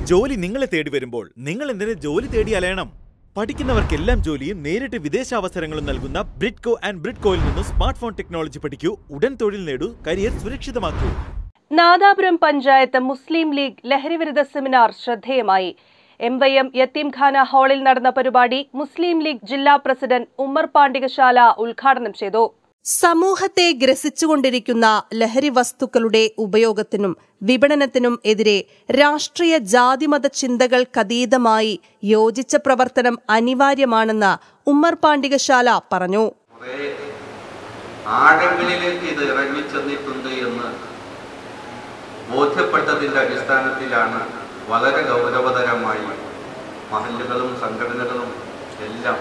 ജോലി നിങ്ങളെ തേടി വരുമ്പോൾ നിങ്ങൾ എന്തിന് ജോലി തേടി അലയണം പഠിക്കുന്നവർക്കെല്ലാം ജോലിയും നേരിട്ട് വിദേശാവസരങ്ങളും നൽകുന്ന ബ്രിഡ്കോ ആൻഡ് ബ്രിഡ്കോയിൽ നിന്നും സ്മാർട്ട് ഫോൺ ടെക്നോളജി പഠിക്കൂ ഉടൻ തൊഴിൽ നേടൂ കരിയർ സുരക്ഷിതമാക്കൂ നാദാപുരം പഞ്ചായത്ത് മുസ്ലിം ലീഗ് ലഹരിവിരുദ്ധ സെമിനാർ ശ്രദ്ധേയമായി എം വൈ എം യത്തീംഖാന ഹാളിൽ നടന്ന പരിപാടി മുസ്ലിം ലീഗ് ജില്ലാ പ്രസിഡന്റ് ഉമ്മർ പാണ്ടികശാല ഉദ്ഘാടനം ചെയ്തു സമൂഹത്തെ ഗ്രസിച്ചുകൊണ്ടിരിക്കുന്ന ലഹരി വസ്തുക്കളുടെ ഉപയോഗത്തിനും വിപണനത്തിനും എതിരെ രാഷ്ട്രീയ ജാതിമത ചിന്തകൾക്കതീതമായി യോജിച്ച പ്രവർത്തനം അനിവാര്യമാണെന്ന് ഉമ്മർ പാണ്ടികശാല പറഞ്ഞു കുറേ ആഴങ്ങളിലേക്ക് ഇത് ഇറങ്ങിച്ചെന്നിട്ടുണ്ട് എന്ന് ബോധ്യപ്പെട്ടതിൻ്റെ അടിസ്ഥാനത്തിലാണ് വളരെ ഗൗരവതരമായി മഹല്ലുകളും സംഘടനകളും എല്ലാം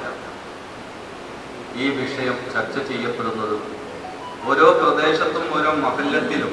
ഈ വിഷയം ചർച്ച ചെയ്യപ്പെടുന്നതും ഓരോ പ്രദേശത്തും ഓരോ മഹല്ലത്തിലും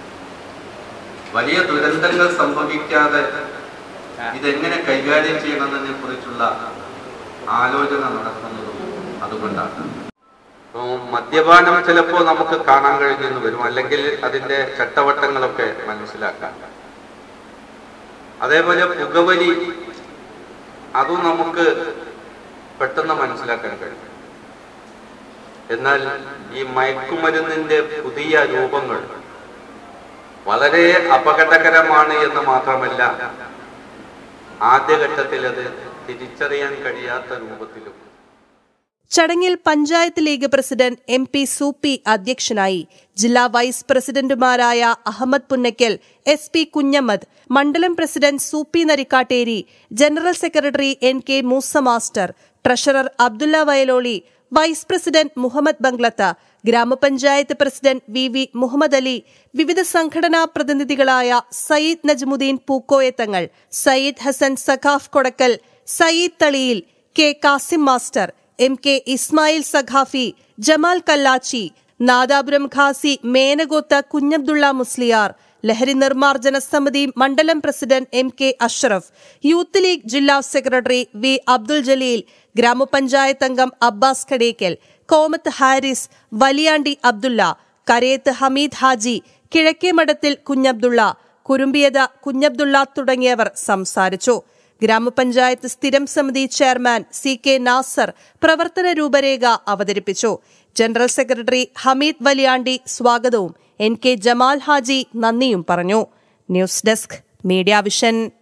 വലിയ ദുരന്തങ്ങൾ സംഭവിക്കാതെ ഇതെങ്ങനെ കൈകാര്യം ചെയ്യണമെന്നതിനെ കുറിച്ചുള്ള ആലോചന നടത്തുന്നതും അതുകൊണ്ടാണ് ഉം, മദ്യപാനം ചിലപ്പോൾ നമുക്ക് കാണാൻ കഴിഞ്ഞെന്ന് വരും അല്ലെങ്കിൽ അതിന്റെ ചട്ടവട്ടങ്ങളൊക്കെ മനസ്സിലാക്കാം അതേപോലെ പുകവലി അതും നമുക്ക് പെട്ടെന്ന് മനസ്സിലാക്കാൻ കഴിയും എന്നാൽ ഈ മയക്കുമരുന്നിന്റെ പുതിയ രൂപങ്ങൾ വളരെ അപകടകരമാണ് എന്ന് മാത്രമല്ല ആദ്യഘട്ടത്തിൽ അത് തിരിച്ചറിയാൻ കഴിയാത്ത രൂപത്തിലും ചടങ്ങിൽ panchayat league president M P Soopy അധ്യക്ഷനായി ജില്ലാ വൈസ് പ്രസിഡന്റുമാരായ അഹമ്മദ് പുന്നയ്ക്കൽ എസ് പി കുഞ്ഞമ്മദ് മണ്ഡലം president Soopy Narikkatteri general secretary N K Moosa master treasurer Abdulla Vayaloli vice president Muhammed Banglath gramapanchayat president V V Muhammed Ali വിവിധ സംഘടനാ പ്രതിനിധികളായ Sayyid Najmuddeen Pookoyathangal Sayyid Hasan Saqaf Kodakkal Sayyid Thaliyil K Kasim master M K Ismail Saqafi Jamal Kallachi Nadapuram Qazi Menakotha Kunhabdulla Musliyar ലഹരി നിർമ്മാർജ്ജന സമിതി മണ്ഡലം president M K Ashraf youth league ജില്ലാ സെക്രട്ടറി വി അബ്ദുൽ ജലീൽ ഗ്രാമപഞ്ചായത്ത് അംഗം അബ്ബാസ് കടേക്കൽ കോമത്ത് ഹാരിസ് വലിയാണ്ടി അബ്ദുള്ള കരയത്ത് ഹമീദ് ഹാജി കിഴക്കേമഠത്തിൽ കുഞ്ഞബ്ദുള്ള കുരുമ്പിയത കുഞ്ഞബ്ദുള്ള തുടങ്ങിയവർ സംസാരിച്ചു ഗ്രാമപഞ്ചായത്ത് സ്ഥിരം സമിതി ചെയർമാൻ സി കെ നാസർ പ്രവർത്തന രൂപരേഖ അവതരിപ്പിച്ചു ജനറൽ സെക്രട്ടറി ഹമീദ് വലിയാണ്ടി സ്വാഗതവും എൻ കെ ജമാൽ ഹാജി നന്ദിയും പറഞ്ഞു ന്യൂസ് ഡെസ്ക് മീഡിയ വിഷൻ